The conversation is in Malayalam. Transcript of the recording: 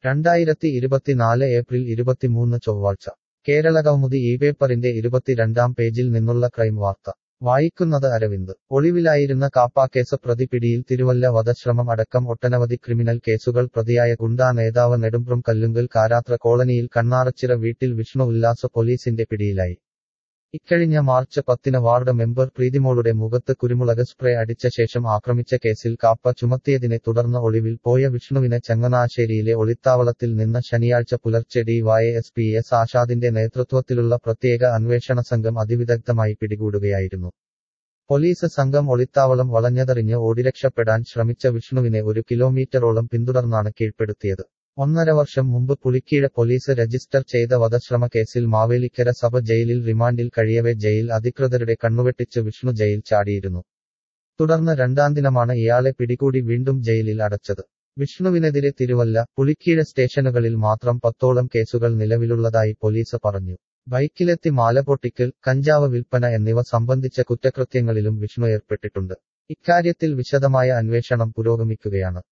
രണ്ടായിരത്തി ഇരുപത്തിനാല് ഏപ്രിൽ ഇരുപത്തിമൂന്ന് ചൊവ്വാഴ്ച കേരള കൗമുദി ഈ പേപ്പറിന്റെ ഇരുപത്തിരണ്ടാം പേജിൽ നിന്നുള്ള ക്രൈം വാർത്ത വായിക്കുന്നത് അരവിന്ദ് ഒളിവിലായിരുന്ന കാപ്പാക്കേസ് പ്രതി പിടിയിൽ തിരുവല്ല വധശ്രമം അടക്കം ഒട്ടനവധി ക്രിമിനൽ കേസുകൾ പ്രതിയായ ഗുണ്ടാ നേതാവ് നെടുമ്പ്രം കല്ലുങ്കൽ കാരാത്ര കോളനിയിൽ കണ്ണാറച്ചിറ വീട്ടിൽ വിഷ്ണു ഉല്ലാസ് പോലീസിന്റെ പിടിയിലായി ഇക്കഴിഞ്ഞ മാർച്ച് പത്തിന് വാർഡ് മെമ്പർ പ്രീതിമോളുടെ മുഖത്ത് കുരുമുളക് സ്പ്രേ അടിച്ച ശേഷം ആക്രമിച്ച കേസിൽ കാപ്പ ചുമത്തിയതിനെ തുടർന്ന് ഒളിവിൽ പോയ വിഷ്ണുവിനെ ചങ്ങനാശ്ശേരിയിലെ ഒളിത്താവളത്തിൽ നിന്ന് ശനിയാഴ്ച പുലർച്ചെ ഡിവൈഎസ് പി എസ് ആഷാദിന്റെ നേതൃത്വത്തിലുള്ള പ്രത്യേക അന്വേഷണ സംഘം അതിവിദഗ്ധമായി പിടികൂടുകയായിരുന്നു പോലീസ് സംഘം ഒളിത്താവളം വളഞ്ഞതെറിഞ്ഞ് ഓടിരക്ഷപ്പെടാൻ ശ്രമിച്ച വിഷ്ണുവിനെ ഒരു കിലോമീറ്ററോളം പിന്തുടർന്നാണ് കീഴ്പ്പെടുത്തിയത് ഒന്നര വർഷം മുമ്പ് പുളിക്കീഴ പോലീസ് രജിസ്റ്റർ ചെയ്ത വധശ്രമ കേസിൽ മാവേലിക്കര സഭ ജയിലിൽ റിമാൻഡിൽ കഴിയവെ ജയിൽ അധികൃതരുടെ കണ്ണുവെട്ടിച്ച് വിഷ്ണു ജയിൽ ചാടിയിരുന്നു തുടർന്ന് രണ്ടാം ദിനമാണ് ഇയാളെ പിടികൂടി വീണ്ടും ജയിലിൽ അടച്ചത് വിഷ്ണുവിനെതിരെ തിരുവല്ല പുളിക്കീഴ സ്റ്റേഷനുകളിൽ മാത്രം പത്തോളം കേസുകൾ നിലവിലുള്ളതായി പോലീസ് പറഞ്ഞു ബൈക്കിലെത്തി മാല പൊട്ടിക്കൽ കഞ്ചാവ് വിൽപ്പന എന്നിവ സംബന്ധിച്ച കുറ്റകൃത്യങ്ങളിലും വിഷ്ണു ഏർപ്പെട്ടിട്ടുണ്ട് ഇക്കാര്യത്തിൽ വിശദമായ അന്വേഷണം പുരോഗമിക്കുകയാണ്